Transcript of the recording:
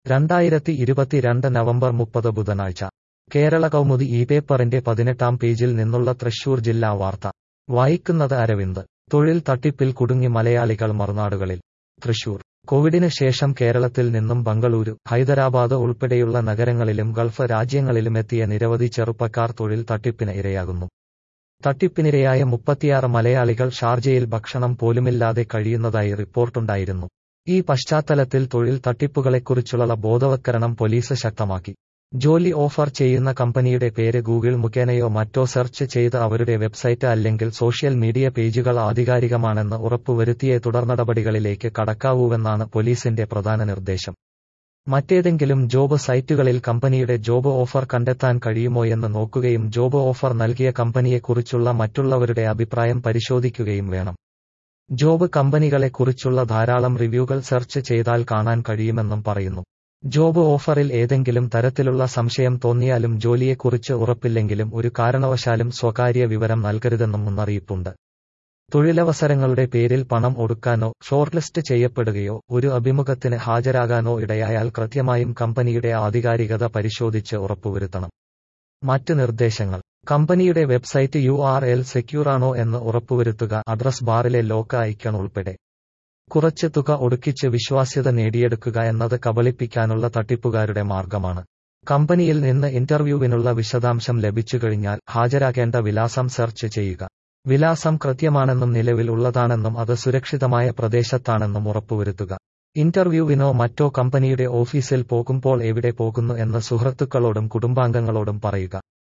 രണ്ടായിരത്തി ഇരുപത്തിരണ്ട് നവംബർ മുപ്പത് ബുധനാഴ്ച കേരള കൗമുദി ഈ പേപ്പറിന്റെ പതിനെട്ടാം പേജിൽ നിന്നുള്ള തൃശൂർ ജില്ലാ വാർത്ത വായിക്കുന്നത് അരവിന്ദ് തൊഴിൽ തട്ടിപ്പിൽ കുടുങ്ങി മലയാളികൾ മറുനാടുകളിൽ തൃശൂർ കോവിഡിന് ശേഷം കേരളത്തിൽ നിന്നും ബംഗളൂരു ഹൈദരാബാദ് ഉൾപ്പെടെയുള്ള നഗരങ്ങളിലും ഗൾഫ് രാജ്യങ്ങളിലുമെത്തിയ നിരവധി ചെറുപ്പക്കാർ തൊഴിൽ തട്ടിപ്പിന് ഇരയാകുന്നു തട്ടിപ്പിനിരയായ മുപ്പത്തിയാറ് മലയാളികൾ ഷാർജയിൽ ഭക്ഷണം പോലുമില്ലാതെ കഴിയുന്നതായി റിപ്പോർട്ടുണ്ടായിരുന്നു ഈ പശ്ചാത്തലത്തിൽ തൊഴിൽ തട്ടിപ്പുകളെക്കുറിച്ചുള്ള ബോധവത്കരണം പോലീസ് ശക്തമാക്കി ജോലി ഓഫർ ചെയ്യുന്ന കമ്പനിയുടെ പേര് ഗൂഗിൾ മുഖേനയോ മറ്റോ സെർച്ച് ചെയ്ത് അവരുടെ വെബ്സൈറ്റ് അല്ലെങ്കിൽ സോഷ്യൽ മീഡിയ പേജുകൾ ആധികാരികമാണെന്ന് ഉറപ്പുവരുത്തിയേ തുടർനടപടികളിലേക്ക് കടക്കാവൂവെന്നാണ് പോലീസിന്റെ പ്രധാന നിർദ്ദേശം മറ്റേതെങ്കിലും ജോബ് സൈറ്റുകളിൽ കമ്പനിയുടെ ജോബ് ഓഫർ കണ്ടെത്താൻ കഴിയുമോയെന്ന് നോക്കുകയും ജോബ് ഓഫർ നൽകിയ കമ്പനിയെക്കുറിച്ചുള്ള മറ്റുള്ളവരുടെ അഭിപ്രായം പരിശോധിക്കുകയും വേണം ജോബ് കമ്പനികളെക്കുറിച്ചുള്ള ധാരാളം റിവ്യൂകൾ സെർച്ച് ചെയ്താൽ കാണാൻ കഴിയുമെന്നും പറയുന്നു ജോബ് ഓഫറിൽ ഏതെങ്കിലും തരത്തിലുള്ള സംശയം തോന്നിയാലും ജോലിയെക്കുറിച്ച് ഉറപ്പില്ലെങ്കിലും ഒരു കാരണവശാലും സ്വകാര്യ വിവരം നൽകരുതെന്നും മുന്നറിയിപ്പുണ്ട് തൊഴിലവസരങ്ങളുടെ പേരിൽ പണം ഒടുക്കാനോ ഷോർട്ട്ലിസ്റ്റ് ചെയ്യപ്പെടുകയോ ഒരു അഭിമുഖത്തിന് ഹാജരാകാനോ ഇടയായാൽ കൃത്യമായും കമ്പനിയുടെ ആധികാരികത പരിശോധിച്ച് ഉറപ്പുവരുത്തണം മറ്റ് നിർദ്ദേശങ്ങൾ കമ്പനിയുടെ വെബ്സൈറ്റ് യു ആർ എൽ സെക്യൂറാണോ എന്ന് ഉറപ്പുവരുത്തുക അഡ്രസ് ബാറിലെ ലോക്ക് ഐക്കൺ ഉൾപ്പെടെ കുറച്ച് തുക ഒടുക്കിച്ച് വിശ്വാസ്യത നേടിയെടുക്കുക എന്നത് കബളിപ്പിക്കാനുള്ള തട്ടിപ്പുകാരുടെ മാർഗമാണ് കമ്പനിയിൽ നിന്ന് ഇന്റർവ്യൂവിനുള്ള വിശദാംശം ലഭിച്ചുകഴിഞ്ഞാൽ ഹാജരാകേണ്ട വിലാസം സെർച്ച് ചെയ്യുക വിലാസം കൃത്യമാണെന്നും നിലവിൽ ഉള്ളതാണെന്നും അത് സുരക്ഷിതമായ പ്രദേശത്താണെന്നും ഉറപ്പുവരുത്തുക ഇന്റർവ്യൂവിനോ മറ്റോ കമ്പനിയുടെ ഓഫീസിൽ പോകുമ്പോൾ എവിടെ പോകുന്നു എന്ന് സുഹൃത്തുക്കളോടും കുടുംബാംഗങ്ങളോടും പറയുക